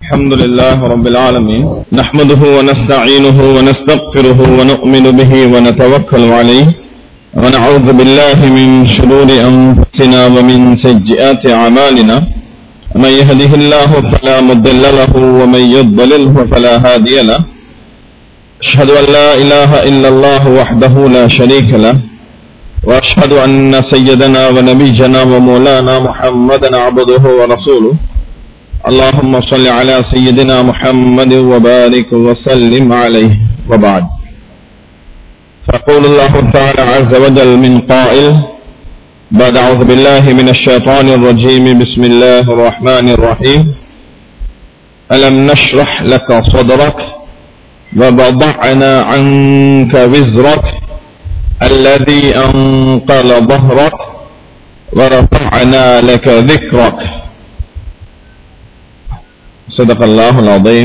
الحمد لله رب العالمين نحمده ونستعينه ونستغفره ونؤمن به ونتوكل عليه ونعوذ بالله من شرور أنفسنا ومن سيئات أعمالنا من يهده الله فلا مضل له ومن يضلله فلا هادي له أشهد أن لا إله إلا الله وحده لا شريك له وأشهد أن سيدنا ونبينا ومولانا محمدا عبده ورسوله اللهم صل على سيدنا محمد وبارك وسلم عليه وبعد فقول الله تعالى عز وجل من قائل بعد أعوذ بالله من الشيطان الرجيم بسم الله الرحمن الرحيم ألم نشرح لك صدرك ووضعنا عنك وزرك الذي أنقل ظهرك ورفعنا لك ذكرك صدق الله العظيم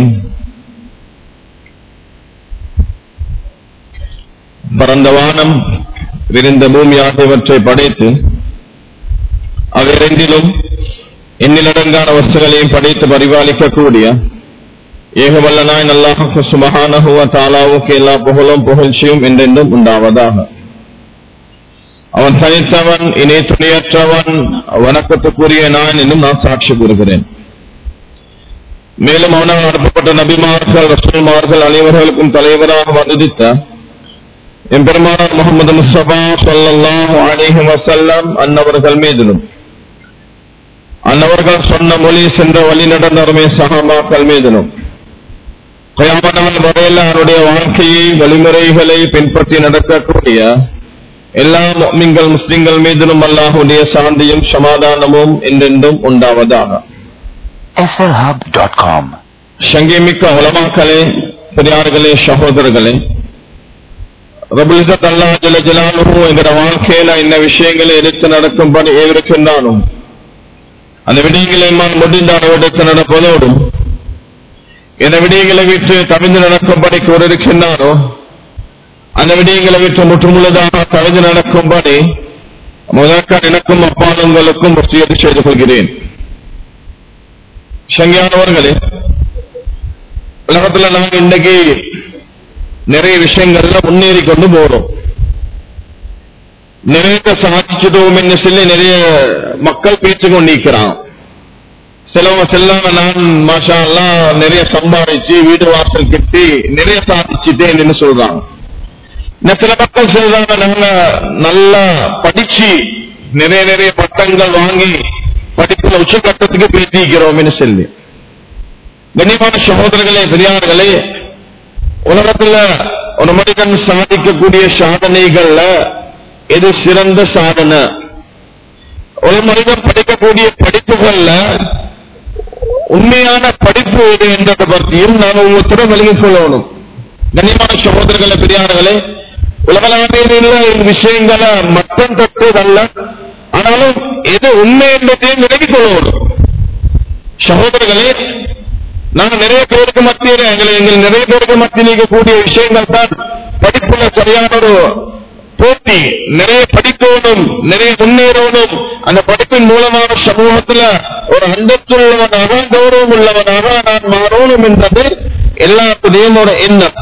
பரந்த வானம் விரிந்த பூமி ஆகியவற்றை படைத்து அவ்விரண்டிலும் எண்ணிலடங்கான வஸ்துகளையும் படைத்து பரிபாலிக்கக்கூடிய ஏகவல்லனாய் நல்லாஹு சுமஹானஹுவ தாலாவுக்கு எல்லா புகழும் புகழ்ச்சியும் என்றென்றும் உண்டாவதாக அவன் தனித்தவன் இணை துணையற்றவன் வணக்கத்துக்குரிய நான் இன்னும் நான் சாட்சி கூறுகிறேன் மேலும் அவனால் அனுப்பப்பட்ட நபிமார்கள் ரசூல்மார்கள் அனைவர்களுக்கும் தலைவராக வந்துதித்த எம்பெருமானார் முகமது முஸ்தபா சொல்லல்லாஹு அலைஹி வசல்லம் அன்னவர்கள் மீதிலும் அன்னவர்கள் சொன்ன மொழி சென்ற வழி நடந்தவருமே சகாபாக்கள் மீதிலும் கயாமனவன் முறையில் அவருடைய வாழ்க்கையை வழிமுறைகளை பின்பற்றி நடக்கக்கூடிய எல்லா மீன்கள் முஸ்லிம்கள் மீதிலும் அல்லாஹுடைய சாந்தியும் சமாதானமும் என்றென்றும் உண்டாவதாக slhub.com. சங்கீமிக்க உலமாக்களே பெரியார்களே சகோதரர்களே ரபுலிசத் அல்லா ஜல ஜலாலுஹு என்கிற வாழ்க்கையில இந்த விஷயங்களை எடுத்து நடக்கும்படி ஏவிருக்கின்றானும் அந்த விடயங்களை நான் முடிந்த அளவு நடப்பதோடும் இந்த விடயங்களை விட்டு கவிழ்ந்து நடக்கும்படி கூறியிருக்கின்றானோ அந்த விடயங்களை விட்டு முற்றுமுழுதாக கவிழ்ந்து நடக்கும்படி முதற்க எனக்கும் அப்பாலங்களுக்கும் வசியத்து செய்து கொள்கிறேன் சங்கியானவர்களே உலகத்துல நாங்க இன்னைக்கு நிறைய விஷயங்கள்ல முன்னேறி கொண்டு போறோம் நிறைய சாதிச்சிட்டோம் என்று சொல்லி நிறைய மக்கள் பேச்சு கொண்டிருக்கிறான் சிலவங்க செல்லாம நான் மாஷா எல்லாம் நிறைய சம்பாதிச்சு வீடு வாசல் கட்டி நிறைய சாதிச்சுட்டேன் என்று சொல்றாங்க இன்னும் சில மக்கள் சொல்றாங்க நாங்க நல்லா படிச்சு நிறைய நிறைய பட்டங்கள் வாங்கி படிப்புல உச்சகட்டத்துக்கு பேசிக்கிறோம் என்று சொல்லி கண்ணியமான சகோதரர்களே பெரியார்களே உலகத்துல ஒரு மனிதன் சாதிக்கக்கூடிய சாதனைகள்ல எது சிறந்த சாதனை ஒரு மனிதன் படிக்கக்கூடிய படிப்புகள்ல உண்மையான படிப்பு எது என்றதை பற்றியும் நாம் ஒவ்வொருத்தரும் விலகிக் கொள்ளணும் கண்ணியமான சகோதரர்களே பெரியார்களே உலகளாவிய விஷயங்களை மட்டம் தொட்டதல்ல ஆனாலும் எது உண்மை என்பதையும் விலகிக் கொள்ளணும் சகோதரர்களே நாங்க நிறைய பேருக்கு மத்தியில் எங்களை எங்கள் நிறைய பேருக்கு மத்தியில் இருக்கக்கூடிய விஷயங்கள் தான் படிப்புல சரியான ஒரு போட்டி நிறைய படிக்கணும் நிறைய முன்னேறணும் அந்த படிப்பின் மூலமான சமூகத்துல ஒரு அந்தத்துள்ளவனாக கௌரவம் உள்ளவனாக நான் மாறணும் என்பது எல்லாத்துடையும் ஒரு எண்ணம்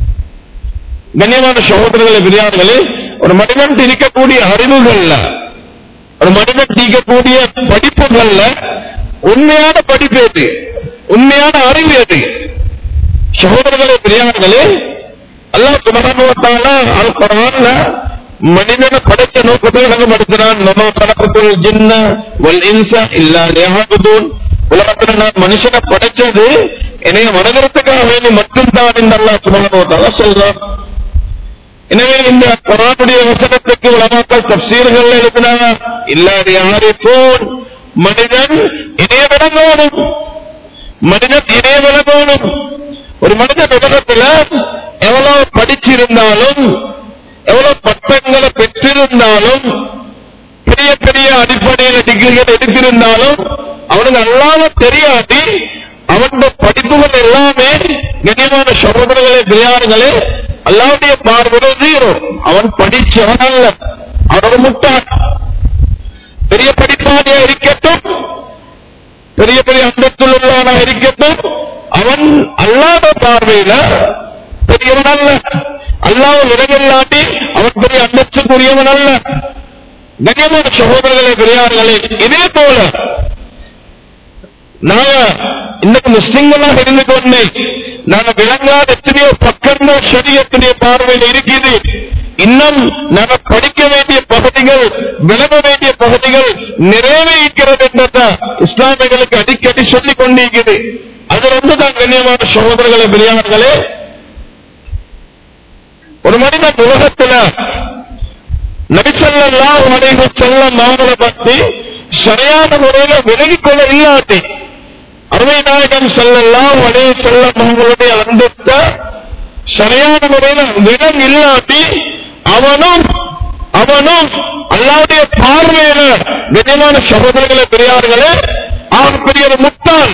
கண்ணியமான சகோதரர்களை பெரியார்களே ஒரு மனிதன் இருக்கக்கூடிய அறிவுகள்ல ஒரு மனிதன் இருக்கக்கூடிய படிப்புகள்ல உண்மையான படிப்பு எது உண்மையான அறிவு எது சகோதரர்களே பெரியார்களே அல்லாஹ் சுபகானுவத்தால அல் குரான்ல மனிதனை படைத்த நோக்கத்தில் நாங்க படுத்துறான் நம்ம படக்கத்தில் ஜின்ன வல் இன்ச இல்லா லியாபுதூன் உலகத்துல நான் மனுஷனை படைச்சது என்னைய வணங்குறதுக்காக வேண்டி மட்டும்தான் என்று அல்லாஹ் சுபகானுவத்தால சொல்றான் எனவே இந்த குரானுடைய வசனத்துக்கு உலமாக்கள் தப்சீர்கள் எழுதினாங்க இல்லாத யாரை போன் மனிதன் இணைய விளங்கணும் மனிதன் இணைய விளங்கணும் ஒரு மனிதன் உலகத்துல எவ்வளவு படிச்சிருந்தாலும் எவ்வளவு பட்டங்களை பெற்றிருந்தாலும் பெரிய பெரிய அடிப்படையில டிகிரிகள் எடுத்திருந்தாலும் அவனுக்கு அல்லாம தெரியாட்டி அவன் படிப்புகள் எல்லாமே கண்ணியமான சகோதரர்களே பெரியார்களே அல்லாவுடைய பார்வையில் ஜீரோ அவன் படிச்சவன் அல்ல அவன் முட்டான் பெரிய படிப்பாளியா இருக்கட்டும் பெரிய பெரிய அந்தத்தில் உள்ளவனாக இருக்கட்டும் அவன் அல்லாத பார்வையில பெரியவன் அல்ல அல்லாஹ் விலகில்லாட்டி அவன் பெரிய அந்தஸ்துக்குரியவன் அல்ல கண்ணியமான சகோதரர்களே பெரியார்களே இதே போல நாங்க இன்னைக்கு முஸ்லிம்களாக இருந்து கொண்டு நாங்க விளங்காத எத்தனையோ பக்கங்கள் சரியத்துடைய பார்வையில் இருக்குது இன்னும் நாங்க படிக்க வேண்டிய பகுதிகள் விளங்க வேண்டிய பகுதிகள் நிறைவேற்கிறது என்றத இஸ்லாமியர்களுக்கு அடிக்கடி சொல்லிக் கொண்டிருக்கிறது அது வந்து தான் கண்ணியமான சகோதரர்களே பெரியார்களே ஒரு மனிதன் உலகத்துல நபிசல்லாஹ் அலைஹி செல்லம் அவங்களை பற்றி சரியான முறையில விலகிக் கொள்ள இல்லாட்டி அருமை நாயகம் செல்லலாம் அலைஹி செல்லம் அவங்களுடைய அந்தஸ்த சரியான முறையில விலங் இல்லாட்டி அவனும் அவனும் அல்லாவுடைய பார்வையில நிஜமான சகோதரர்களே பெரியார்களே அவன் பெரிய ஒரு முட்டாள்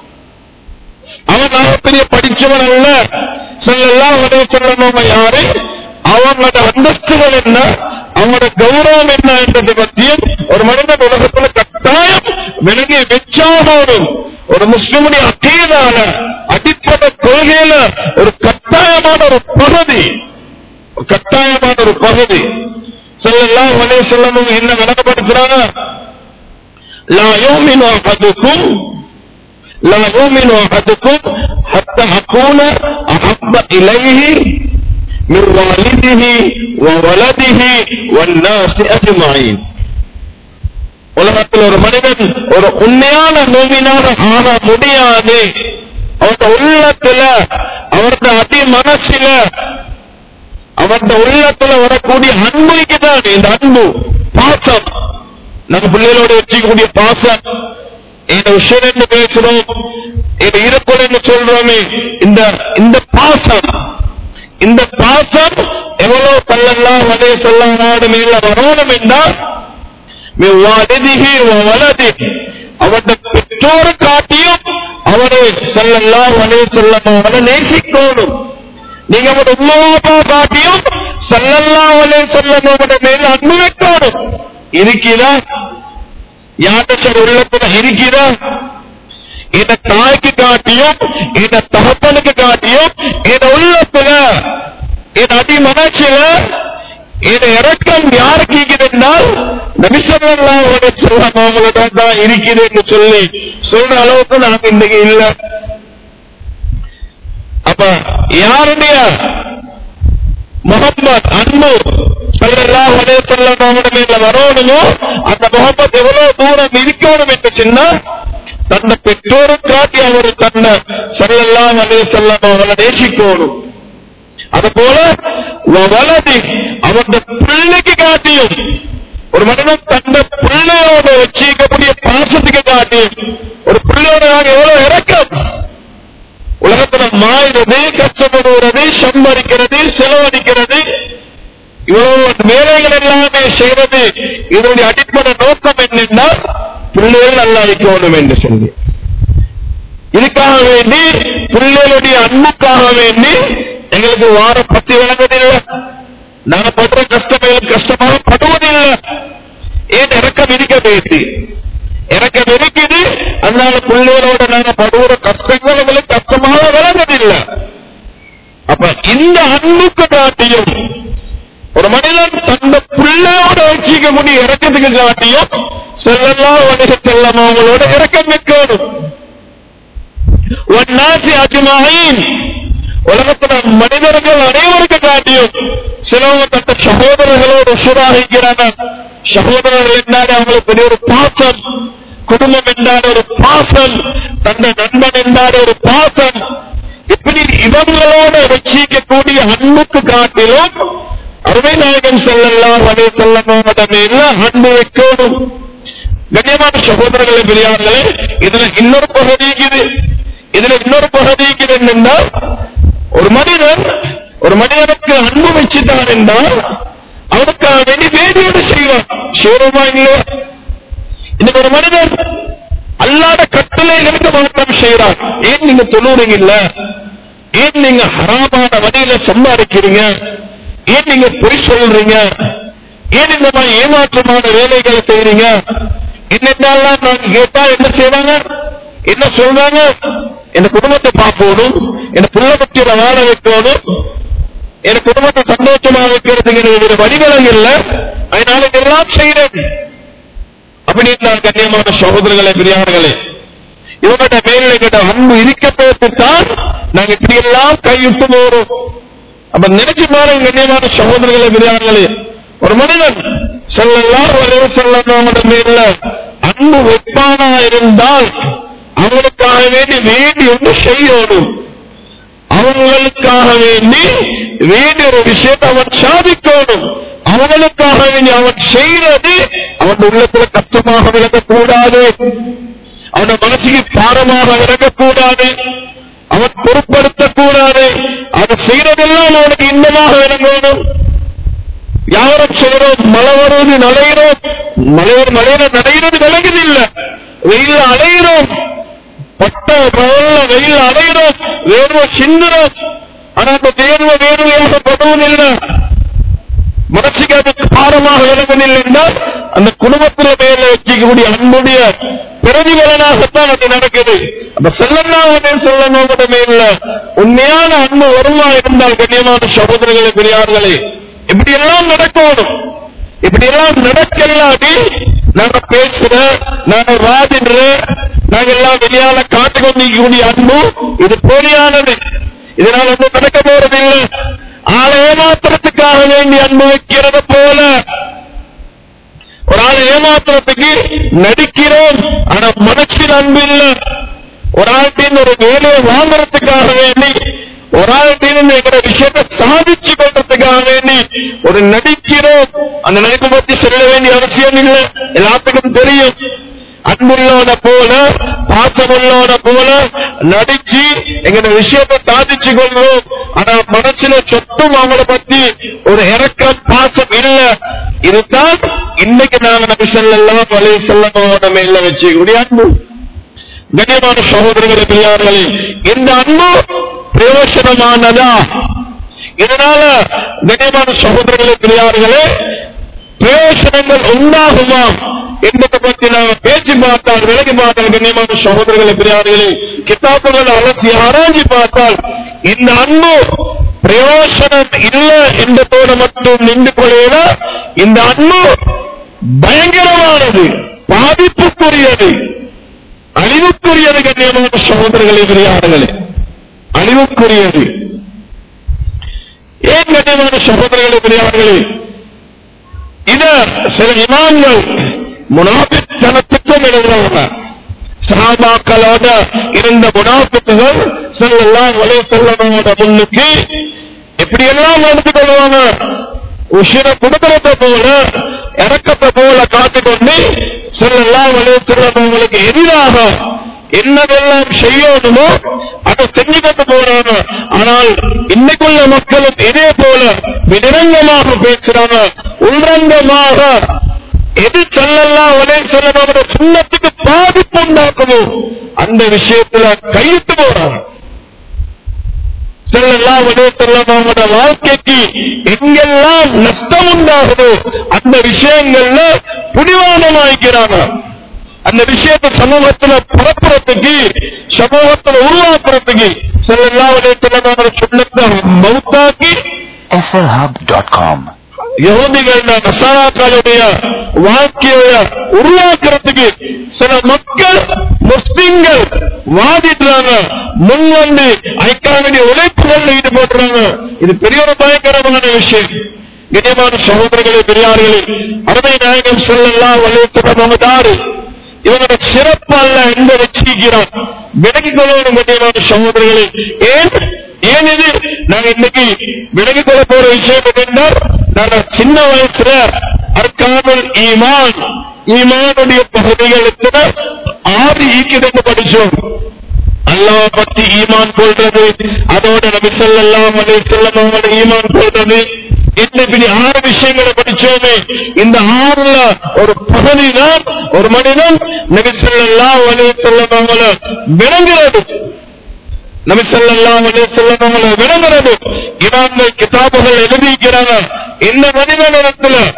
அவன் பெரிய படிச்சவன் அல்ல சொல்லலாம் உடனே சொல்லணும் யாரு அவங்களோட அந்தஸ்துகள் என்ன அவங்களோட கௌரவம் என்ன என்றதை பற்றியும் ஒரு மனிதன் உலகத்துல கட்டாயம் விலகிய வெச்சாகணும் ஒரு முஸ்லிமுடைய அக்கீதான அடிப்படை கொள்கையில ஒரு கட்டாயமான ஒரு பகுதி ஒரு கட்டாயமான ஒரு பகுதி சொல்லலாம் உடனே சொல்லணும் என்ன விளக்கப்படுத்துறாங்க லா யோமின் அஹதுக்கும் لا يؤمن أحدكم حتى أكون أحب إليه من والده وولده والناس أجمعين உலகத்தில் ஒரு மனிதன் ஒரு உண்மையான நோவினாக ஆக முடியாது அவருடைய உள்ளத்துல அவருடைய அடி மனசில அவருடைய உள்ளத்துல வரக்கூடிய அன்புக்கு தான் இந்த அன்பு பாசம் நம்ம பிள்ளைகளோட வச்சுக்கக்கூடிய பாசம் இந்த விஷயம் என்று பேசுறோம் இது இருப்பது என்று சொல்றோமே இந்த இந்த பாசம் இந்த பாசம் எவ்வளவு கல்லெல்லாம் வதை சொல்ல நாடு மேல வரணும் என்றால் வலதிகி வலதி அவருடைய பெற்றோர் காட்டியும் அவரை செல்லலாம் வதை சொல்ல அவனை நேசிக்கணும் நீங்க அவருடைய உமா அப்பா காட்டியும் செல்லலாம் வதை சொல்ல மேல அன்பு வைக்கணும் இருக்கிறா யார்கிட்ட உள்ளத்துல இருக்கிறா இந்த தாய்க்கு காட்டியும் இந்த தகப்பனுக்கு காட்டியும் இந்த உள்ளத்துல இந்த அடி மனசில இந்த இறக்கம் யாருக்கு இருக்குதுன்னால் நபிசல்லாவோட சொல்லுவாங்க அவங்களோட தான் இருக்குது என்று சொல்லி சொல்ற அளவுக்கு நாங்க இன்னைக்கு இல்ல அப்ப யாருடைய முகம்மது அன்பு சல்லல்லாஹு அலைஹி வஸல்லம் அவருடைய மேல வரணுமோ அந்த முகமது எவ்வளவு தூரம் இருக்கணும் என்று சொன்னா தன்னை பெற்றோரு காட்டி அவர் தன்னை சல்லல்லாஹு அலைஹி வஸல்லம் அவரை நேசிக்கணும் அதுபோல வலதி அவருடைய பிள்ளைக்கு காட்டியும் ஒரு மனிதன் தன்னை பிள்ளையோட வச்சிக்கக்கூடிய பாசத்துக்கு காட்டியும் ஒரு பிள்ளையோட நாங்க எவ்வளவு இறக்கம் உலகத்துல மாறுறது கஷ்டப்படுகிறது சம்பரிக்கிறது செலவழிக்கிறது இவ்வளவு வேலைகள் எல்லாமே செய்வது இதனுடைய அடிப்படை நோக்கம் என்னன்னா பிள்ளைகள் நல்லா இருக்கணும் என்று சொல்லி இதுக்காக வேண்டி பிள்ளைகளுடைய அன்புக்காக வேண்டி எங்களுக்கு வார பத்தி வழங்குவதில்லை நாங்க படுற கஷ்டங்கள் கஷ்டமாக படுவதில்லை ஏன் இறக்கம் இருக்க வேண்டி இறக்கம் இருக்குது அதனால பிள்ளைகளோட நாங்க படுகிற கஷ்டங்கள் எங்களுக்கு கஷ்டமாக விளங்குவதில்லை அப்ப இந்த அன்புக்கு காட்டியும் ஒரு மனிதன் தந்த பிள்ளையோட வச்சிக்க முடிய இறக்கத்துக்கு காட்டியும் செல்லலாம் உலக செல்லம் அவங்களோட இறக்கம் வைக்கணும் ஒன்னாசி அஜ்மாயின் உலகத்துல மனிதர்கள் அனைவருக்கும் காட்டியும் சிலவங்க தட்ட சகோதரர்களோடு உசுராகிக்கிறாங்க சகோதரர்கள் என்றாலே அவங்களுக்கு பெரிய ஒரு பாசம் குடும்பம் என்றால் ஒரு பாசம் தந்த நண்பன் என்றால் ஒரு பாசம் இப்படி இவங்களோட வச்சிக்கக்கூடிய அன்புக்கு காட்டிலும் அருமை நாயகன் செல்லலாம் வலை செல்லலாம் அன்பு வைக்கணும் கண்ணியமான சகோதரர்களே பெரியார்களே இதுல இன்னொரு பகுதி இருக்குது இதுல இன்னொரு பகுதி இருக்குது என்னன்னா ஒரு மனிதன் ஒரு மனிதனுக்கு அன்பு வச்சுட்டான் என்றால் அவனுக்காக வேண்டி வேதியோடு செய்வான் செய்வோமா இல்லையா இன்னைக்கு ஒரு மனிதன் அல்லாத கட்டளைகளுக்கு மாற்றம் செய்யறான் ஏன் நீங்க தொழுறீங்க இல்ல ஏன் நீங்க ஹராமான வழியில சம்பாதிக்கிறீங்க ஏன் நீங்க பொய் சொல்றீங்க ஏன் இந்த மாதிரி ஏமாற்றமான வேலைகளை செய்றீங்க என்னென்னலாம் நான் கேட்டா என்ன செய்வாங்க என்ன சொல்றாங்க என் குடும்பத்தை பார்க்கணும் என் புள்ள பற்றியில வாழ வைக்கணும் என் குடும்பத்தை சந்தோஷமா வைக்கிறதுக்கு எனக்கு ஒரு வழிகளும் இல்லை அதனால இதெல்லாம் செய்யறேன் அப்படின்னு நான் கண்ணியமான சகோதரர்களே பெரியார்களே இவங்ககிட்ட மேல கிட்ட அன்பு இருக்கப்பதான் நாங்க இப்படி எல்லாம் கைவிட்டு போறோம் அப்ப நினைச்சு பாருங்க கண்ணியமான சகோதரர்களே பெரியார்களே ஒரு மனிதன் செல்லலாம் ஒரே செல்லவங்களோட மேல அன்பு வைப்பானா இருந்தால் அவனுக்காக வேண்டி வேண்டி ஒன்று செய்யணும் அவங்களுக்காக வேண்டி வேண்டிய ஒரு விஷயத்தை அவன் சாதிக்கணும் அவங்களுக்காக வேண்டி அவன் செய்யறது அவன் உள்ளத்துல கஷ்டமாக விளக்கக்கூடாது அவன மனசுக்கு பாரமாக விளக்கக்கூடாது அவன் பொருட்படுத்தக்கூடாது அவன் செய்யறதெல்லாம் அவனுக்கு இன்பமாக விளங்கணும் யாரும் செய்யறோம் மழை வருவது நலைகிறோம் மலையர் மலையில நடைகிறது விளங்குது இல்ல வெயில் அலைகிறோம் பட்ட பகல்ல வெயில் அலைகிறோம் வேர்வை சிந்துறோம் ஆனா அந்த வேர்வை வேர்வையாக படுவதில்லை மனசுக்கு அதுக்கு பாரமாக விளங்குதில்லை என்றால் அந்த குடும்பத்துல மேல வச்சுக்கக்கூடிய அன்புடைய பிரதிபலனாகத்தான் அது நடக்குது அப்ப செல்லனாவதே செல்லனோட மேல உண்மையான அன்பு வருமா இருந்தால் கண்ணியமான சகோதரர்களே பெரியார்களே இப்படி எல்லாம் நடக்கணும் இப்படி எல்லாம் நடக்கலாடி நாங்க பேசுற நாங்க வாதிடுற நாங்க எல்லாம் வெளியால காட்டு கொண்டிருக்கக்கூடிய அன்பு இது போலியானது இதனால ஒன்றும் நடக்க போறதில்லை ஆளை ஏமாத்திரத்துக்காக வேண்டி அன்பு வைக்கிறத போல ஒரு ஆள் ஏமாத்திரத்துக்கு நடிக்கிறோம் ஆனா மனசில் அன்பு இல்ல ஒரு ஆள்கிட்ட ஒரு வேலையை வாங்குறதுக்காக வேண்டி ஒரு ஆள்கிட்ட எங்கிற விஷயத்தை சாதிச்சு கொள்றதுக்காக வேண்டி ஒரு நடிக்கிறோம் அந்த நடிப்பு பத்தி சொல்ல வேண்டிய அவசியம் இல்லை எல்லாத்துக்கும் தெரியும் அன்புள்ளவன போல பாசமுள்ளவன போல நடிச்சு எங்க விஷயத்தை சாதிச்சு கொள்வோம் ஆனா மனசுல சொத்தும் அவங்கள பத்தி ஒரு இறக்கம் பாசம் இல்ல இதுதான் இன்னைக்கு நாங்க நபி ஸல்லல்லாஹு அலைஹி வஸல்லம் மேல வச்சுக்கூடிய அன்பு கண்ணியமான சகோதரர்களே பெரியார்களே இந்த அன்பு பிரயோசனமானதா இதனால கண்ணியமான சகோதரர்களே பெரியார்களே பிரயோசனங்கள் உண்டாகுமா என்பதை பற்றி நாம் பேச்சு பார்த்தால் விலகி பார்த்தால் கண்ணியமான சகோதரர்களை பெரியார்களே கிதாபுகள் அலசி ஆராய்ச்சி பார்த்தால் இந்த அன்பு பிரயோசனம் இல்லை என்பதோடு மட்டும் நின்று கொள்ளையில இந்த அன்பு பயங்கரமானது பாதிப்புக்குரியது அழிவுக்குரியது கண்ணியமான சகோதரர்களே பெரியார்களே அழிவுக்குரியது ஏன் கண்ணியமான சகோதரர்களே பெரியார்களே இத சில இமாம்கள் முனாபித்தனத்துக்கும் எழுதுறவங்க சஹாபாக்களோட இருந்த முனாபித்துகள் செல்லலாம் வலை செல்லனோட முன்னுக்கு எப்படி எல்லாம் நடந்து கொள்வாங்க உஷிர குடும்பத்தை போல இறக்கத்தை போல காத்துக்கொண்டு செல்லலாம் வலை செல்லவங்களுக்கு எதிராக என்னதெல்லாம் செய்யணுமோ அதை செஞ்சு கொண்டு போறாங்க ஆனால் இன்னைக்குள்ள மக்களும் இதே போல விதிரங்கமாக பேசுறாங்க உள்ரங்கமாக எது சொல்லலாம் ஒரே சொல்லணும் சுண்ணத்துக்கு பாதிப்பு உண்டாக்குமோ அந்த விஷயத்துல கையிட்டு போறாங்க செல்லலாம் ஒரே செல்லமாவோட வாழ்க்கைக்கு எங்கெல்லாம் நஷ்டம் உண்டாகுதோ அந்த விஷயங்கள்ல புடிவானமாய்க்கிறாங்க அந்த விஷயத்தை சமூகத்துல பரப்புறதுக்கு சமூகத்துல உருவாக்குறதுக்கு செல்லலாம் ஒரே செல்லமாவோட சுண்ணத்தை மவுத்தாக்கி slhub.com. யகுதிகள் நசாராக்களுடைய வாழ்க்கைய உருவாக்குறதுக்கு சில மக்கள் முஸ்லிம்கள் வாதிடுறாங்க முன் வந்து அதுக்காக வேண்டிய உழைப்புகள் ஈடுபடுறாங்க இது பெரிய ஒரு பயங்கரமான விஷயம் கண்ணியமான சகோதரர்களே பெரியார்களே அருமை நாயகம் சொல்லலாம் வலியுறுத்தப்பட்டாரு இவனோட சிறப்பு அல்ல எங்க வச்சிருக்கிறான் விலகிக் கொள்ளணும் கண்ணியமான சகோதரர்களே ஏன் ஏன் இது நாங்க இன்னைக்கு விலகிக் கொள்ள போற விஷயம் என்னென்றால் நாங்க சின்ன வயசுல அற்காமல் ஈமான் ஈமானுடைய பகுதிகளுக்கு ஆறு ஈக்கிதங்க படிச்சோம் அல்லாஹ் பத்தி ஈமான் கொள்றது அதோட நபி ஸல்லல்லாஹு அலைஹி வஸல்லம் அவங்களோட ஈமான் கொள்றது இந்த இப்படி ஆறு விஷயங்களை படிச்சோமே இந்த ஆறுல ஒரு பகுதி தான் ஒரு மனிதன் நபி ஸல்லல்லாஹு அலைஹி வஸல்லம் அவங்கள விளங்குறது நபி ஸல்லல்லாஹு அலைஹி வஸல்லம் அவங்கள விளங்குறது இமாம்கள் கிதாபுகள் எழுதிக்கிறாங்க இந்த மனிதனிடத்துல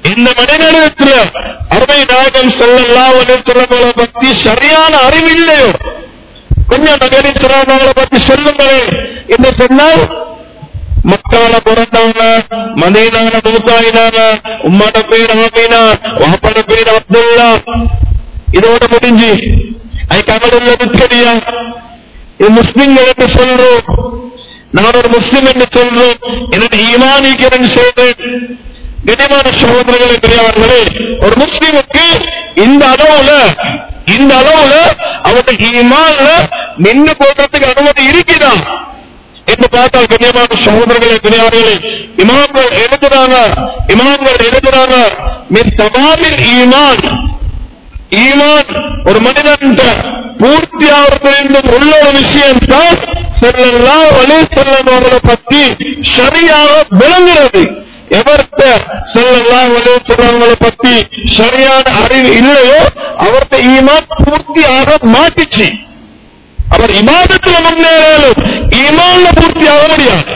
இந்த மனிதனிடத்துல அருமை நாயகம் சொல்லலாம் சொல்லுங்களை பத்தி சரியான அறிவு இல்லையோ கொஞ்சம் நகரி சொல்றவங்களை பத்தி சொல்லுங்களேன் என்று சொன்னால் மக்கால பிறந்தவங்க மதீனான மூத்தாயினான உம்மோட பேர் ஆமீனா வாப்பட பேர் அப்துல்லா இதோட முடிஞ்சு அதுக்கு அமல் உள்ளது தெரியா இது முஸ்லிம்கள் என்று சொல்றோம் நான் ஒரு முஸ்லிம் என்று சொல்றோம் எனக்கு ஈமானிக்கிறேன் சொல்றேன் கனிமான சகோதரர்களே பெரியவர்களே ஒரு முஸ்லிமுக்கு இந்த அளவுல இந்த அளவுல அவருடைய ஈமான்ல நின்று போடுறதுக்கு அனுமதி இருக்குதா என்று பார்த்தால் கண்ணியமான சகோதரர்களே பெரியவர்களே இமாம்கள் எழுதுறாங்க இமாம்கள் எழுதுறாங்க மின் தமாமில் ஈமான் ஈமான் ஒரு மனிதன் பூர்த்தியாகிறது உள்ள ஒரு விஷயம் தான் செல்லலாம் வழி செல்லம் அவர்களை பற்றி சரியாக விளங்குறது எவர்த்த செல்லலாம் வழி செல்லவங்களை பற்றி சரியான அறிவு இல்லையோ அவர்த்த ஈமான் பூர்த்தியாக மாட்டிச்சு அவர் இமாதத்துல முன்னேறாலும் ஈமான்ல பூர்த்தியாக முடியாது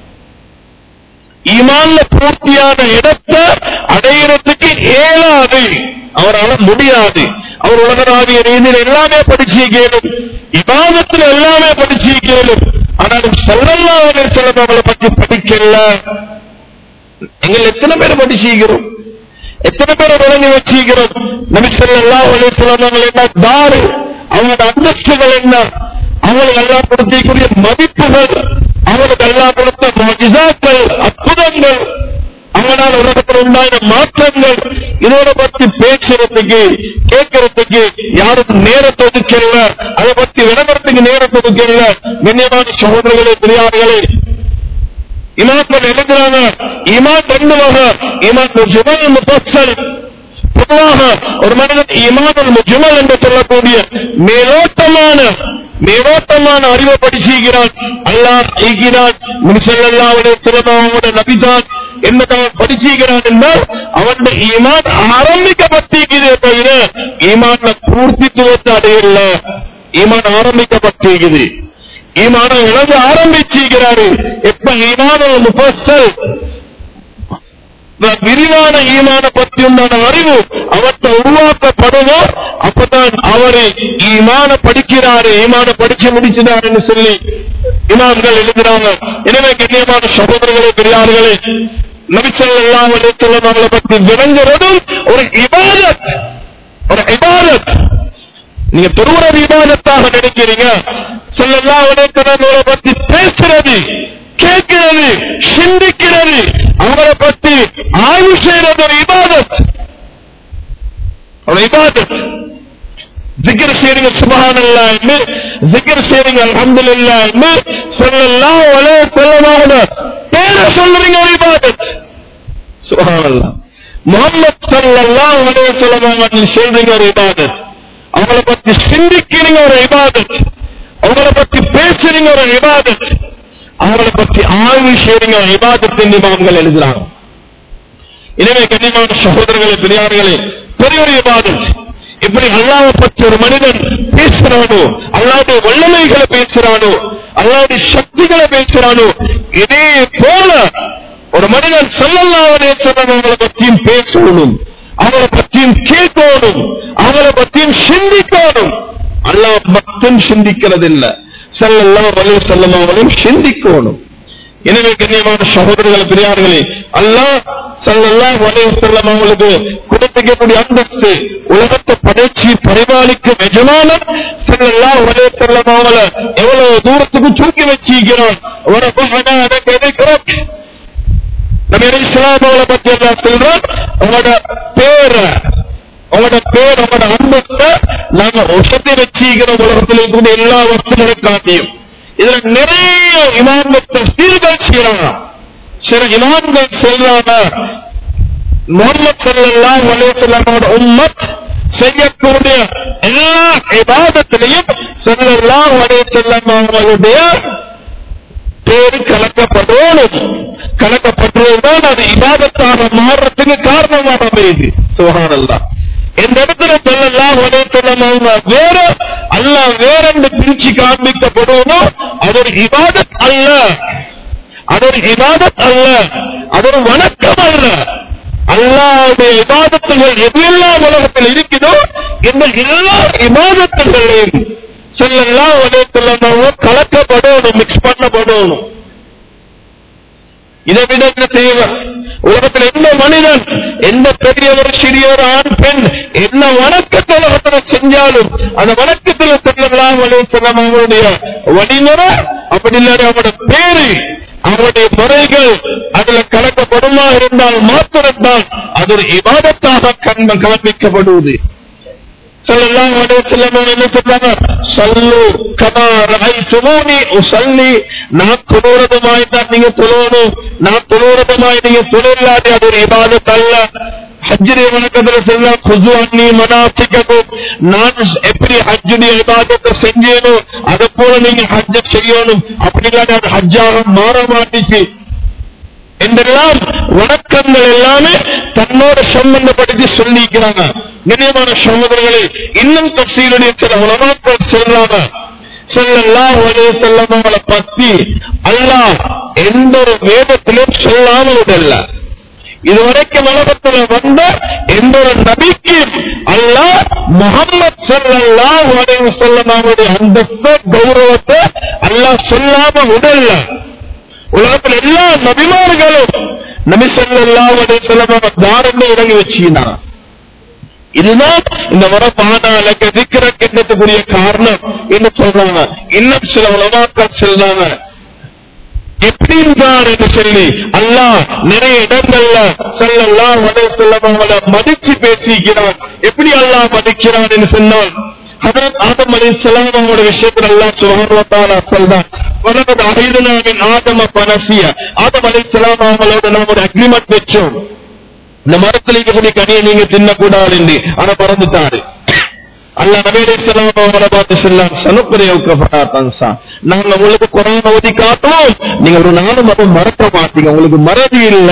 ஈமான்ல பூர்த்தியான இடத்தை அடையிறதுக்கு இயலாது அவரால் முடியாது அவர் உலகராவிய ரீதியில் எல்லாமே படிச்சிருக்கேனும் இபாதத்தில் எல்லாமே படிச்சிருக்கேனும் ஆனாலும் செல்லல்லாத செல்லவங்களை பற்றி படிக்கல எங்கள் எத்தனை பேர் படிச்சிருக்கிறோம் எத்தனை பேரை விளங்கி வச்சிருக்கிறோம் நபி ஸல்லல்லாஹு அலைஹி வஸல்லம் என்ன தாரு அவங்களோட அந்தஸ்துகள் என்ன அவங்களுக்கு எல்லாம் கொடுத்திருக்கூடிய மதிப்புகள் அவங்களுக்கு எல்லாம் கொடுத்த மஜிசாக்கள் அற்புதங்கள் அவங்களால் உலகத்தில் உண்டான மாற்றங்கள் இதோட பத்தி பேசுறதுக்கு கேட்கறதுக்கு யாருக்கும் நேரத்தை ஒதுக்கல அதை பத்தி விளம்பரத்துக்கு நேரத்தை ஒதுக்கல கண்ணியமான சகோதரர்களே பெரியார்களே இமாக்கள் எழுதுறாங்க இமான் ரெண்டு வகை இமான் முஜுமல் முஃபஸ்ஸல் பொதுவாக ஒரு மனிதன் இமான் முஜுமல் என்று சொல்லக்கூடிய மேலோட்டமான மேலோட்டமான அறிவை படிச்சிருக்கிறான் அல்லாஹ் ஈகிறான் முனிசல்லாவுடைய சிறப்பாவோட நபிதான் என்னதான் படிச்சிருக்கிறான் என்றால் அவனுடைய ஈமான் ஆரம்பிக்கப்பட்டிருக்கிறதே தவிர ஈமான்ல பூர்த்தித்துவத்தை அடையல ஈமான் ஆரம்பிக்கப்பட்டிருக்குது ஈமான இழந்து ஆரம்பிச்சிருக்கிறாரு எப்ப ஈமான முஃபஸ்ஸல் விரிவான ஈமான பற்றி உண்டான அறிவு அவற்றை உருவாக்கப்படுமோ அப்பதான் அவரு ஈமான படிக்கிறாரு ஈமான படிச்சு முடிச்சுதாருன்னு சொல்லி இமாம்கள் எழுதுறாங்க எனவே கண்ணியமான சகோதரர்களே பெரியார்களே நபிசல்லாம் அவங்களை பற்றி விளங்குறதும் ஒரு இபாதத் ஒரு இபாதத் நீங்க தொழுவது விவாதத்தாக நினைக்கிறீங்க சொல்லலாம் உலகத்தினரை பத்தி பேசுறது கேட்கிறது சிந்திக்கிறது அவரை பத்தி ஆய்வு செய்யறது ஒரு இபாதத் ஒரு இபாதத் ஜிகர் செய்றீங்க சுபஹானல்லா என்று ஜிகர் செய்றீங்க அல்ஹம்துலில்லாஹ் என்று சொல்லலாம் ஒரே செல்லமாக பேர சொல்றீங்க ஒரு இபாதத் சுபஹானல்லா முகமது ஸல்லல்லாஹு அலைஹி வஸல்லம் அவர்கள் சொல்றீங்க ஒரு இபாதத் அவங்கள பத்தி சிந்திக்கிறீங்க ஒரு இபாதத் அவங்கள பத்தி பேசுறீங்க ஒரு இபாதத் அவங்கள பத்தி ஆய்வு செய்றீங்க ஒரு இபாதத்தின் இமாம்கள் எழுதுறாங்க எனவே கண்ணியமான சகோதரர்களே பெரியார்களே பெரிய ஒரு இபாதத் இப்படி அல்லாவை பற்றி ஒரு மனிதன் பேசுறானோ அல்லாவுடைய வல்லமைகளை பேசுறானோ அல்லாவுடைய சக்திகளை பேசுறானோ இதே போல ஒரு மனிதன் சொல்லல்லாவதே சொன்னவங்களை பற்றியும் பேசணும் அவரை பற்றியும் கேட்கணும் அவரை பற்றியும் சிந்திக்கணும் அல்லாஹ் மட்டும் சிந்திக்கிறதில்லை செல்லல்லாம் வலிவு செல்லமாவளையும் சிந்திக்கணும் எனவே கண்ணியமான சகோதரர்கள் பெரியார்களே அல்லாஹ் சல்லல்லாஹு அலைஹி வஸல்லம் அவங்களுக்கு கொடுத்திருக்கக்கூடிய அந்தஸ்து உலகத்தை படைச்சி பரிபாலிக்கும் எஜமானர் சல்லல்லாஹு அலைஹி வஸல்லம் அவங்கள எவ்வளவு தூரத்துக்கு தூக்கி வச்சிருக்கிறான் வரபஹனா அனக எதிக்கிறோம் நம்ம இஸ்லாம் அவங்களை பத்தி எல்லாம் சொல்றோம் உங்களோட பேரை உங்களோட பேர் உங்களோட அந்தஸ்தை நாங்க ஒசத்தி வச்சிருக்கிற உலகத்தில் இருக்கக்கூடிய எல்லா வஸ்துகளை காட்டியும் இதுல நிறைய இமாம்கள் தஸ்தீர்கள் செய்யறாங்க சில இமாம்கள் சொல்றாங்க முகமது சல்லாஹ் அலைஹிஸ்ஸலாமோட உம்மத் செய்யக்கூடிய எல்லா இபாதத்திலையும் சல்லாஹ் அலைஹிஸ்ஸலாம் அவர்களுடைய பேரு கலக்கப்படணும் கலக்கப்பட்டதுதான் அது இபாதத்தாக மாறுறதுக்கு காரணமாக அமையுது சுகானல்லா இந்த இடத்துல சொல்லலாம் உடனே சொல்லலாம் வேற அல்ல வேற பிரிச்சு காண்பிக்கப்படுவதோ அது ஒரு இபாதத் அல்ல அது ஒரு இபாதத் அல்ல அது ஒரு வணக்கம் அல்ல அல்லாவுடைய இபாதத்துகள் எதுவெல்லாம் உலகத்தில் இருக்குதோ இந்த எல்லா இபாதத்துகளையும் சொல்லலாம் ஒரே சொல்லணும் கலக்கப்படணும் மிக்ஸ் பண்ணப்படணும் இதை விட என்ன தேவை உலகத்தில் எந்த மனிதன் எந்த பெரியவர் சிறியவர் ஆண் பெண் என்ன வணக்கத்தை உலகத்தில் செஞ்சாலும் அந்த வணக்கத்தில் செல்லலாம் செல்லம் அவங்களுடைய வழிமுறை அப்படி இல்லாத அவனோட பேரு அவருடைய முறைகள் அதுல கலக்கப்படுமா இருந்தால் மாத்திரம்தான் அது ஒரு இபாதத்தாக கண்ம கவனிக்கப்படுவது சொல்லலாம் செல்லம் என்ன சொல்றாங்க சல்லு கமா ரஐத்துமூனி உஸல்லி நான் தொழுறதுமாய் தான் நீங்க தொழணும் நான் தொழுறதுமாய் நீங்க தொழிலாடி அது ஒரு இபாதத் அல்ல ஹஜ்ஜுடைய வணக்கத்துல செல்ல குசு அண்ணி மனாசிக்கும் நான் எப்படி ஹஜ்ஜுடைய இபாதத்தை செஞ்சேனோ அதை போல நீங்க ஹஜ்ஜ செய்யணும் அப்படி இல்லாத அது ஹஜ்ஜாக மாற மாட்டிச்சு என்றெல்லாம் வணக்கங்கள் எல்லாமே தன்னோட சம்பந்தப்படுத்தி சொல்லிக்கிறாங்க கண்ணியமான சகோதரர்களே இன்னும் தப்சீலுடைய சில உலமாக்கள் சொல்றாங்க சொல்லலாம் ஒரே செல்லவங்களை பத்தி அல்லாஹ் எந்த ஒரு வேதத்திலும் சொல்லாமல் விடல இதுவரைக்கும் உலகத்துல வந்த எந்த ஒரு நபிக்கு அல்லாஹ் முகமது சொல்லலாம் ஒரே செல்லமாவுடைய அந்தஸ்த கௌரவத்தை அல்லாஹ் சொல்லாம விடல உலகத்தில் எல்லா நபிமார்களும் நபி சொல்லலாம் செல்லமாக தாரண்ட இறங்கி வச்சுக்கினான் இதுதான் இந்த வர பாடால கதிக்கிற கிண்ணத்துக்குரிய காரணம் என்ன சொல்றாங்க இன்னும் சில உலமாக்கள் சொல்றாங்க எப்படி இருந்தார் என்று சொல்லி அல்லாஹ் நிறைய இடங்கள்ல சொல்லலாம் வடை செல்லவங்களை மதிச்சு பேசிக்கிறான் எப்படி அல்லாஹ் மதிக்கிறான் என்று சொன்னால் ஹதரத் ஆதம் அலி அவங்களோட விஷயத்தில் எல்லாம் சுகாதார சொல்றான் வலது அகிதனாவின் ஆதம பனசிய ஆதம் அலி அவங்களோட நாம் ஒரு அக்ரிமெண்ட் வச்சோம் இந்த மரத்தில் இருக்கக்கூடிய கனியை நீங்க தின்னக்கூடாது என்று ஆனா பறந்துட்டாரு அல்ல நபீரை செல்லாம் அவங்கள பார்த்து செல்லாம் சனுப்பரையா நாங்க உங்களுக்கு குரான ஓதி காட்டோம் நீங்க ஒரு நாளும் அதை மறக்க மாட்டீங்க உங்களுக்கு மறதி இல்ல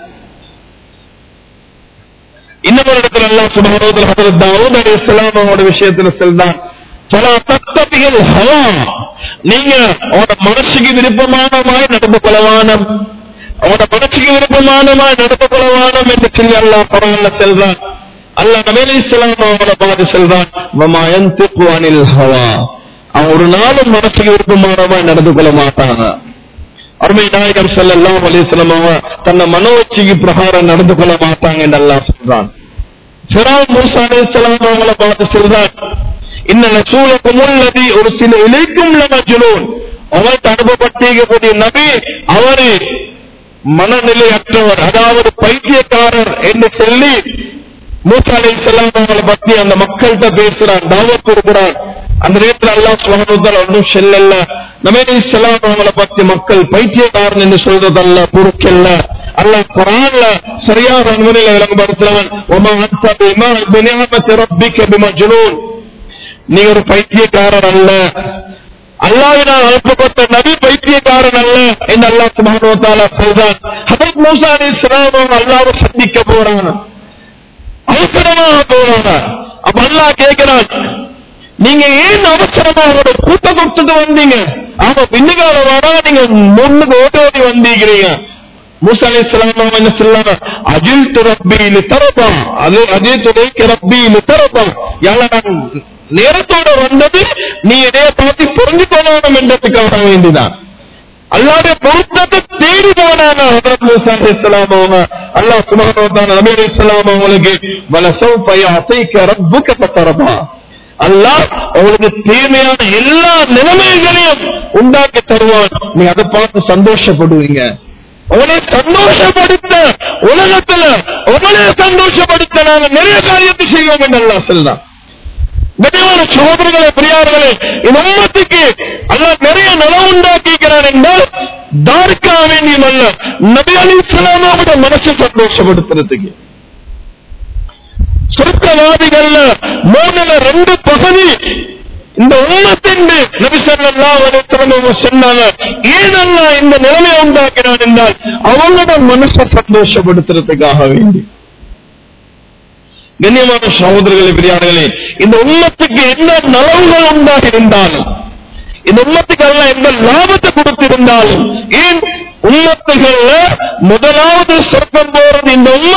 இன்னொரு இடத்துல எல்லாம் சுபகரோதர் ஹதரத் தாவூத் அலி இஸ்லாம் அவங்களோட விஷயத்துல செல்தான் பல தத்தபிகள் ஹவா நீங்க அவனோட மனசுக்கு விருப்பமானமாய் நடந்து கொள்ளவானம் அவனோட மனசுக்கு விருப்பமானமாய் நடந்து கொள்ளவானம் என்று சொல்லி அல்லாஹ் குரான்ல செல்றான் அல்லாஹ் நபீல் இஸ்லாம் அவங்கள பார்த்து செல்றான் வமாயன் திக்குவானில் ஹவா அவன் ஒரு நாளும் மனசுக்கு விருப்பமானமாய் நடந்து கொள்ள மாட்டாங்க அருமை நாயகர் செல்லாம் அலிஸ்லாம் அவங்க தன்னை மனோச்சிக்கு பிரகாரம் நடந்து கொள்ள மாட்டாங்க என்று அல்லாஹ் சொல்றான் ஃபிரௌன் மூசா அலைஹிஸ்ஸலாம் அவங்கள பார்த்து சொல்றான் இன்ன ரசூலக்கும் உள்ளதி ஒரு சில இலைக்கும் லமஜ்னூன் அவருக்கு அனுப்பப்பட்டிருக்கக்கூடிய நபி அவரு மனநிலையற்றவர் அதாவது பைத்தியக்காரர் என்று சொல்லி மூசா அலைஹிஸ்ஸலாம் அவங்கள பத்தி அந்த மக்கள்கிட்ட பேசுறான் தாவத் கொடுக்கிறான் அந்த நேரத்தில் அல்லாஹ் சுபஹானஹு ஒன்றும் செல்லல்ல நபி ஸல்லல்லாஹு அவங்கள பத்தி மக்கள் பைத்தியக்காரன் என்று சொல்றதல்ல பொறுக்கல்ல அல்லாஹ் குர்ஆன்ல சரியான முறையில் விளங்கப்படுத்துறவன் ஒமா அன்த பிமா பினிஅமத்தி ரப்பிக பிமஜ்னூன் நீ ஒரு பைத்தியக்காரர் அல்ல அல்லாவினால் அனுப்பப்பட்ட நபி பைத்தியக்காரன் அல்ல என்று அல்லாஹ் சுப்ஹானஹு வ தஆலா சொல்றான் ஹஜரத் மூசா அலைஹிஸ்ஸலாம் அவங்க அல்லாஹ்வை சந்திக்க போறாங்க அவசரமாக போறாங்க அப்ப அல்லாஹ் கேட்கிறான் நீங்க ஏன் அவசரமா அவரோட கூட்ட கொடுத்துட்டு வந்தீங்க ஆமா பின்னுக்கால வாடா நீங்க முன்னுக்கு ஓட்ட ஓடி வந்திருக்கிறீங்க மூசா அலி இஸ்லாம் என்ன சொல்லாங்க அஜில் ரப்பி தரப்பா அது அதே துணைக்கு ரப்பி தரப்பா யார நான் நேரத்தோட வந்தது நீ இதைய பார்த்து புரிஞ்சு கொள்ளணும் என்றதுக்காக வேண்டிதான் அல்லாவுடைய பொருத்தத்தை தேடி போனாங்க ஹதரத் மூசா அலி இஸ்லாம் அவங்க அல்லாஹ் சுபஹானஹு நபி அலி இஸ்லாம் அவங்களுக்கு வலசௌ ஃபயஅதைக ரப்புக ஃபதரபா அல்லாஹ் உங்களுக்கு தேவையான எல்லா நிலைமைகளையும் உண்டாக்கி தருவான் நீ அதை பார்த்து சந்தோஷப்படுவீங்க உங்களை சந்தோஷப்படுத்த உலகத்துல உங்களே சந்தோஷப்படுத்த நாங்க நிறைய காரியத்தை செய்வோம் என்று அல்லாஹ் சொல்லலாம் கனிவான சகோதரர்களே பெரியார்களே இந்த உம்மத்துக்கு அல்லாஹ் நிறைய நலம் உண்டாக்கிக்கிறார் என்றால் தாருக்கா வேண்டியும் அல்ல நபி அலி இஸ்லாமோட மனசை சந்தோஷப்படுத்துறதுக்கு சொர்க்கவாதிகள்ல மூணுல ரெண்டு பகுதி இந்த உம்மத்தின் நபி ஸல்லல்லாஹு அலைஹி வஸல்லம் சொன்னாங்க ஏனெல்லாம் இந்த நிலைமையை உண்டாக்கினான் என்றால் அவங்களோட மனசை சந்தோஷப்படுத்துறதுக்காக வேண்டி கண்ணியமான சகோதரர்களே பெரியார்களே இந்த உம்மத்துக்கு என்ன நலவுகள் உண்டாக இருந்தாலும் இந்த உம்மத்துக்கு எல்லாம் எந்த லாபத்தை கொடுத்திருந்தாலும் ஏன் உம்மத்துகள்ல முதலாவது சொர்க்கம் போறது இந்த உம்மத்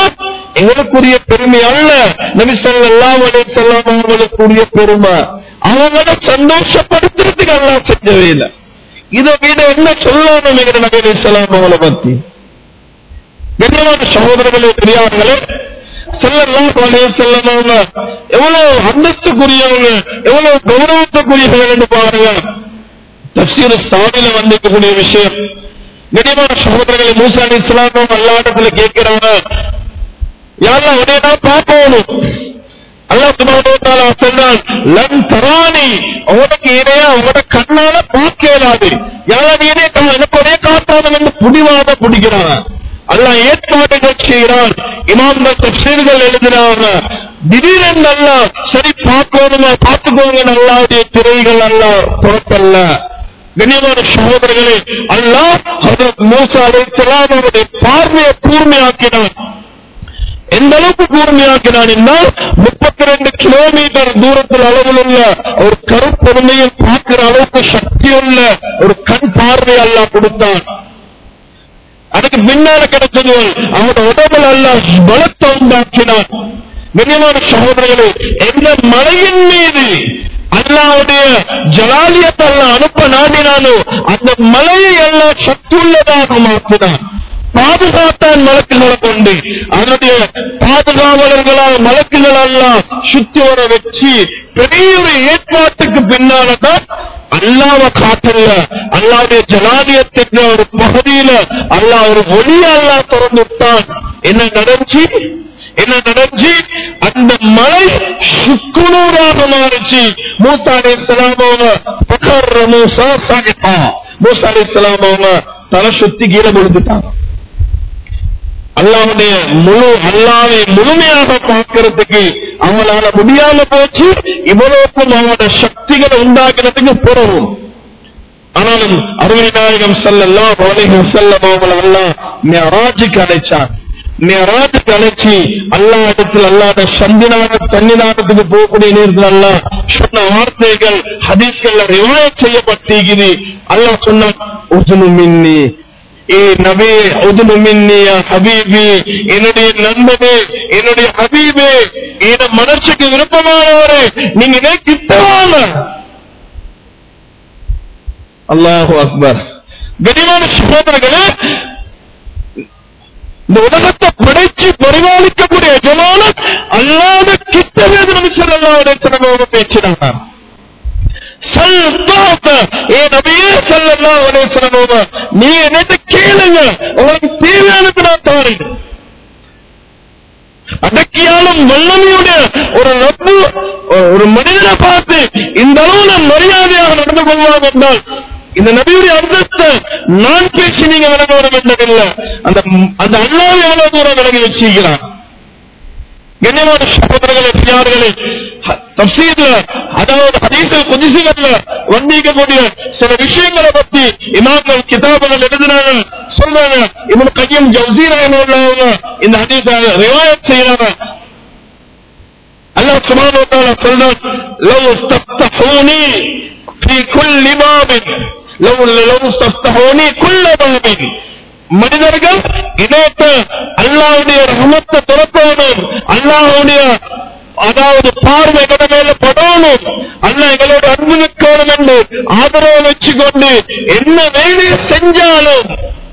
எங்களுக்குரிய பெருமை அல்ல நபி ஸல்லல்லாஹு அலைஹி வஸல்லம் அவங்களுக்குரிய பெருமை அவங்கள சந்தோஷப்படுத்துறதுக்கு அல்லாஹ் செஞ்சவே இல்லை இதை விட என்ன சொல்லணும் எங்க நபி அலைஹிஸ்ஸலாம் அவங்கள பத்தி கண்ணியமான சகோதரர்களே பெரியார்களே ஸல்லல்லாஹு அலைஹி வஸல்லம் அவங்க எவ்வளவு அந்தஸ்துக்குரியவங்க எவ்வளவு கௌரவத்துக்குரியவங்க என்று பாருங்க தப்சீர் சாவில வந்திருக்கக்கூடிய விஷயம் கண்ணியமான சகோதரர்களை மூசா அலி இஸ்லாமும் அல்லாடத்துல கேட்கிறாங்க யாரெல்லாம் உடனே நான் பார்க்கணும் அல்லாஹ் சுப்ஹானஹு வ தஆலா சொன்னான் லன் தரானி உனக்கு இடையா உங்களோட கண்ணால பார்க்க இயலாது யாரா நீனே எனக்கு ஒரே காட்டாதம் என்று புடிவாத பிடிக்கிறாங்க அல்லாஹ் ஏற்பாடுகள் செய்கிறான் இமாம்கள் தப்சீர்கள் எழுதினாங்க திடீரென்று அல்லாஹ் சரி பார்க்கணுமா பார்த்துக்கோங்க அல்லாவுடைய திரைகள் அல்லாஹ் புறப்பல்ல கண்ணியமான சகோதரர்களே அல்லாஹ் ஹஜரத் மூசா அலைஹிஸ்ஸலாம் அவருடைய பார்வையை கூர்மையாக்கினான் எந்த அளவுக்கு கூர்மையாக்கினான் என்றால் முப்பத்தி ரெண்டு கிலோமீட்டர் தூரத்தில் அளவில் உள்ள ஒரு கருப்பொருமையை பார்க்கிற அளவுக்கு சக்தியுள்ள ஒரு கண் பார்வை அல்லாஹ் கொடுத்தான் அதுக்கு பின்னால கிடைச்சது அவனோட உடம்புல அல்லாஹ் பலத்தை உண்டாக்கினான் கண்ணியமான சகோதரர்களே எந்த மலையின் மீது அல்லாவுடைய ஜலாலியத்தை அல்லாஹ் அனுப்ப நாடினானோ அந்த மலையை எல்லாம் சக்தியுள்ளதாக மாற்றினான் பாதுகாத்தான் மலக்குகளை கொண்டு அதனுடைய பாதுகாவலர்களால் மலக்குகள் எல்லாம் சுத்தி வர வச்சு பெரிய ஒரு ஏற்பாட்டுக்கு பின்னால்தான் அல்லாவ காட்டல அல்லாவுடைய ஜனாதியத்தின் ஒரு பகுதியில அல்லாஹ் ஒரு ஒளிய அல்லா திறந்து விட்டான் என்ன நடந்துச்சு என்ன நடந்துச்சு அந்த மலை சுக்குநூறாக மாறிச்சு மூசா அலி இஸ்லாமவங்க பக்கர் மூசா சாகிட்டா மூசா அலி இஸ்லாமவங்க தலை சுத்தி கீழே விழுந்துட்டாங்க அல்லாவுடைய முழு அல்லாவை முழுமையாக பார்க்கறதுக்கு அவங்களால முடியாம போச்சு இவ்வளவுக்கும் அவங்களோட சக்திகளை உண்டாக்குறதுக்கு போறவும் ஆனாலும் அருமை நாயகம் செல்லலாம் வலைகம் செல்லம் அவங்களெல்லாம் மேராஜுக்கு அழைச்சார் மேராஜுக்கு அழைச்சி அல்லா இடத்தில் அல்லாத சந்தினாக தன்னிதானத்துக்கு போகக்கூடிய நேரத்தில் அல்லா சொன்ன வார்த்தைகள் ஹதீஸ்கள்ல ரிவாயத் செய்யப்பட்டிருக்குது அல்லாஹ் சொன்னான் உஜுனு மின்னி ஏ நபி உதுனு மின்னி யா ஹபீபி என்னுடைய நண்பனே என்னுடைய ஹபீபே என் மனசுக்கு விருப்பமானவரே நீங்க இதே கிட்டவாங்க அல்லாஹு அக்பர் கனிமான சகோதரர்களே இந்த உலகத்தை படைச்சு பரிபாலிக்கக்கூடிய எஜமான அல்லாத கிட்டவே நபி ஸல்லல்லாஹு அலைஹி வஸல்லம் பேசினாங்க சல்பாத்த ஏ நபியே ஸல்லல்லாஹு அலைஹி வஸல்லம் நீங்க என்னட்ட கேளுங்க உங்களுக்கு தேவையானது நான் தாரேன் அடக்கியாலும் வல்லமையுடைய ஒரு ரப்பு ஒரு மனிதனை பார்த்து இந்த அளவுல மரியாதையாக நடந்து கொள்வாங்க என்றால் இந்த நபியுடைய அந்தஸ்தை நான் பேசி நீங்க விளங்க வர வேண்டதில்லை அந்த அந்த அல்லாவை எவ்வளவு தூரம் விலகி வச்சிருக்கிறான் கண்ணியமான சகோதரர்களே பிரியார்களே தப்சீர்ல அதாவது ஹதீசல் குதிசுகள்ல வந்திக்கக்கூடிய சில விஷயங்களை பத்தி இமாம்கள் கிதாபுகள் எழுதுனாங்க சொல்றாங்க இவன் கையும் ஜவுசீரா உள்ளவங்க இந்த ஹதீஸ ரிவாயத் செய்யறாங்க அல்லாஹ் சுப்ஹானஹு வ தஆலா சொல்றான் லவ் இஸ்தஃதஹூனி ஃபீ குல்லி பாபின் லவ் லவ் இஸ்தஃதஹூனி குல்ல பாபின் மனிதர்கள் இணைத்த அல்லாவுடைய ரஹமத்தை துறக்கணும் அல்லாவுடைய அதாவது பார்வை எங்கட மேல படணும் அல்ல எங்களோட அன்பு நிற்கணும் என்று ஆதரவு வச்சுக்கொண்டு என்ன வேலையை செஞ்சாலும்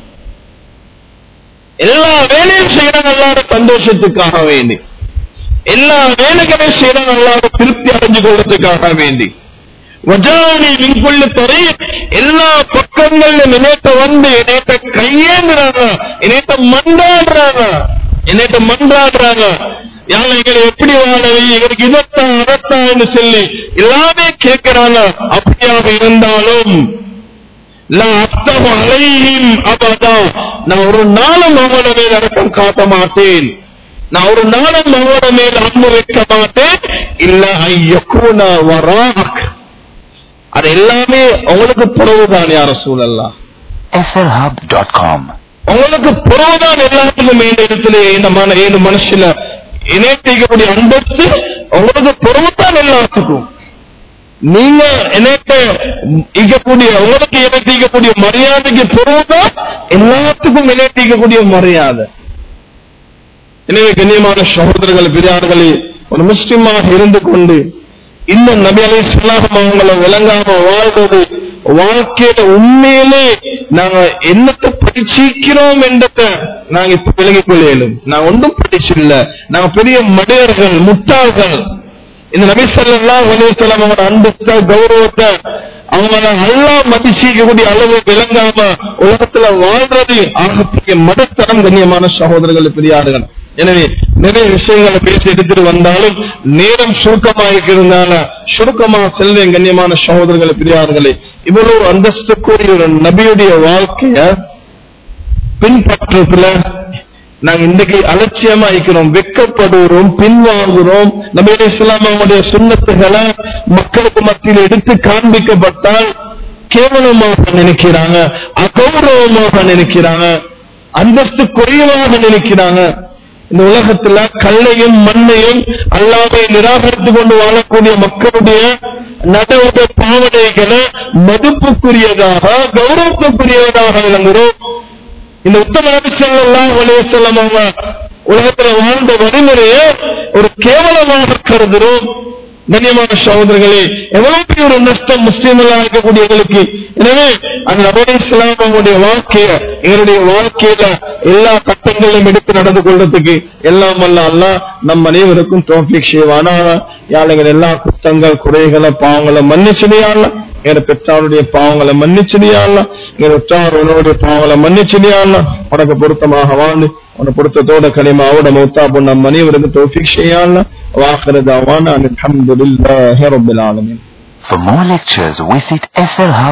எல்லா வேலையும் செய்யணும் அல்லாத சந்தோஷத்துக்காக வேண்டி எல்லா வேலைகளையும் செய்யணும் அல்லாத திருப்தி அடைஞ்சு கொள்றதுக்காக வேண்டி வஜானி மின்கொள்ளு துறை எல்லா பக்கங்கள்ல இணைத்த வந்து இணைத்த கையேந்துறாங்க இணைத்த மன்றாடுறாங்க இணைத்த மன்றாடுறாங்க யாரும் எங்களை எப்படி வாழவை எங்களுக்கு இதத்தான் அதத்தான் சொல்லி எல்லாமே கேட்கிறாங்க அப்படியாக இருந்தாலும் அலையும் அபதா நான் ஒரு நாளும் அவங்களோட மேல் அடக்கம் காட்ட மாட்டேன் நான் ஒரு நாளும் அவங்களோட மேல் அன்பு வைக்க மாட்டேன் இல்ல ஐயக்கூன வராக் அது எல்லாமே உங்களுக்கு புறவுதான் யார சூழல்லாம் slhub.com. உங்களுக்கு புறவுதான் எல்லாத்துக்கும் இந்த இடத்துல இந்த மன இந்த மனுஷில இணைப்பிக்கக்கூடிய அந்தஸ்து உங்களுக்கு புறவுதான் எல்லாத்துக்கும் நீங்க இணைக்க ஈக்கக்கூடிய உங்களுக்கு இணைப்பிக்கக்கூடிய மரியாதைக்கு புறவுதான் எல்லாத்துக்கும் இணைப்பிக்கக்கூடிய மரியாதை எனவே கண்ணியமான சகோதரர்கள் பெரியார்களே ஒரு முஸ்லிமாக இருந்து கொண்டு இன்னும் நபி அலை சொல்லாம அவங்கள விளங்காம வாழ்றது வாழ்க்கையில உண்மையிலே நாங்க என்னத்தை படிச்சிருக்கிறோம் என்றத நாங்க இப்ப விலகிக் கொள்ள இயலும் நாங்க ஒன்றும் படிச்சில்ல நாங்க பெரிய மடையர்கள் முட்டாள்கள் இந்த நபி ஸல்லல்லாஹு அலைஹி வஸல்லம் அவங்களோட அந்தஸ்த கௌரவத்தை அவங்கள நல்லா மதிச்சிக்கக்கூடிய அளவு விளங்காம உலகத்துல வாழ்றது ஆகப்பெரிய மடத்தனம் கண்ணியமான சகோதரர்கள் பெரியார்கள் எனவே நிறைய விஷயங்களை பேசி எடுத்துட்டு வந்தாலும் நேரம் சுருக்கமா இருக்கிறதுனால சுருக்கமா செல்வேன் கண்ணியமான சகோதரர்கள் பெரியார்களே இவ்வளவு அந்தஸ்துக்குரிய ஒரு நபியுடைய வாழ்க்கைய பின்பற்றதுல நாங்க இன்றைக்கு அலட்சியமா இருக்கிறோம் வெக்கப்படுகிறோம் பின்வாங்குறோம் நபீர் இஸ்லாமுடைய சுண்ணத்துகளை மக்களுக்கு மத்தியில் எடுத்து காண்பிக்கப்பட்டால் கேவலமாக நினைக்கிறாங்க அகௌரவமாக நினைக்கிறாங்க அந்தஸ்து குறைவாக நினைக்கிறாங்க இந்த உலகத்துல கல்லையும் மண்ணையும் அல்லாமை நிராகரித்து கொண்டு வாழக்கூடிய மக்களுடைய நடவடிக்கை பாவனைகளை மதிப்புக்குரியதாக கௌரவத்துக்குரியதாக விளங்குகிறோம் இந்த உத்தம நபி ஸல்லல்லாஹு அலைஹி வஸல்லம் அவங்க உலகத்துல வாழ்ந்த வழிமுறையை ஒரு கேவலமாக கருதுகிறோம் கண்ணியமான சகோதரர்களே எவ்வளவு பெரிய ஒரு நஷ்டம் முஸ்லீம்களா இருக்கக்கூடியவர்களுக்கு எனவே அந்த நபர் இஸ்லாம் அவங்களுடைய வாழ்க்கைய எங்களுடைய வாழ்க்கையில எல்லா கட்டங்களிலும் எடுத்து நடந்து கொள்றதுக்கு எல்லாம் வல்ல அல்லாஹ் நம் அனைவருக்கும் தோஃபிக் செய்வானா யாழைகள் எல்லா குத்தங்கள் குறைகளை பாவங்களை மன்னிச்சுடையாள் எங்க பெற்றாருடைய பாவங்களை மன்னிச்சுடியாள் எங்க உற்றாருடைய பாவங்களை மன்னிச்சுடியாள் உனக்கு பொருத்தமாக வாழ்ந்து உன பொருத்தத்தோட கனிமாவோட மௌத்தா பொண்ண மனைவருக்கு தோஃபிக் செய்யாள் வாக்குறதாவான அல்ஹம்துலில்லாஹி ரப்பில் ஆலமீன் For more lectures, visit slhub